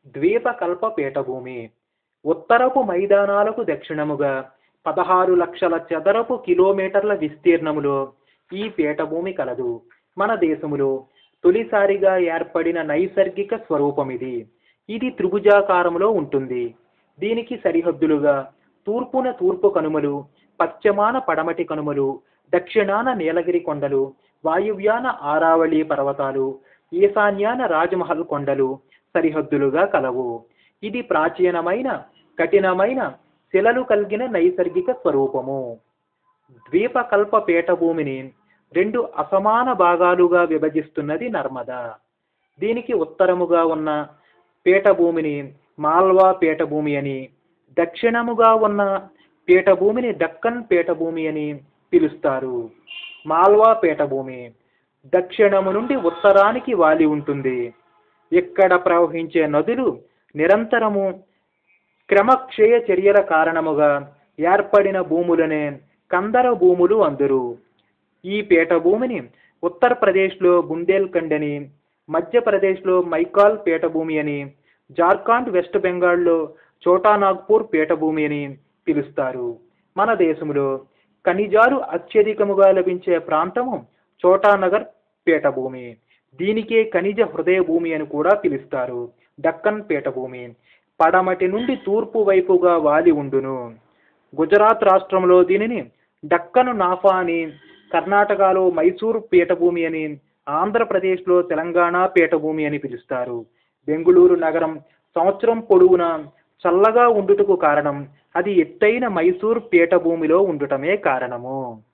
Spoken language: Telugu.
ద్వీపకల్ప పీఠభూమి ఉత్తరపు మైదానాలకు దక్షిణముగా పదహారు లక్షల చదరపు కిలోమీటర్ల విస్తీర్ణములో ఈ పీఠభూమి కలదు మన దేశములో తొలిసారిగా ఏర్పడిన నైసర్గిక స్వరూపం ఇది ఇది త్రిభుజాకారములో ఉంటుంది దీనికి సరిహద్దులుగా తూర్పున తూర్పు కనుమలు పశ్చిమాన పడమటి కనుమలు దక్షిణాన నీలగిరి కొండలు వాయువ్యాన ఆరావళి పర్వతాలు ఈశాన్యాన రాజమహల్ కొండలు సరిహద్దులుగా కలవు ఇది ప్రాచీనమైన కఠినమైన శిలలు కలిగిన నైసర్గిక స్వరూపము ద్వీపకల్ప పీఠభూమిని రెండు అసమాన భాగాలుగా విభజిస్తున్నది నర్మదా దీనికి ఉత్తరముగా ఉన్న పీఠభూమిని మాల్వా పీఠభూమి అని దక్షిణముగా ఉన్న పీఠభూమిని దక్కన్ పీఠభూమి అని పిలుస్తారు మాల్వా పీఠభూమి దక్షిణము నుండి ఉత్తరానికి వాలి ఉంటుంది ఇక్కడ ప్రవహించే నదులు నిరంతరము క్రమక్షయ చర్యల కారణముగా ఏర్పడిన భూములనే కందర భూములు అందురు ఈ పీఠభూమిని ఉత్తరప్రదేశ్లో బుందేల్ఖండ్ అని మధ్యప్రదేశ్లో మైకాల్ పీఠభూమి అని జార్ఖండ్ వెస్ట్ బెంగాల్లో చోటానాగ్పూర్ పీఠభూమి అని పిలుస్తారు మన దేశంలో ఖనిజాలు అత్యధికముగా లభించే ప్రాంతము చోటానగర్ పీఠభూమి దీనికే ఖనిజ హృదయ భూమి అని కూడా పిలుస్తారు దక్కన్ పీఠభూమి పడమటి నుండి తూర్పు వైపుగా వాలి ఉండును గుజరాత్ రాష్ట్రంలో దీనిని డక్కను నాఫా అని కర్ణాటకలో మైసూర్ పీఠభూమి అని ఆంధ్రప్రదేశ్లో తెలంగాణ పీఠభూమి అని పిలుస్తారు బెంగుళూరు నగరం సంవత్సరం పొడవునా చల్లగా ఉండుటకు కారణం అది ఎత్తైన మైసూర్ పీఠభూమిలో ఉండుటమే కారణము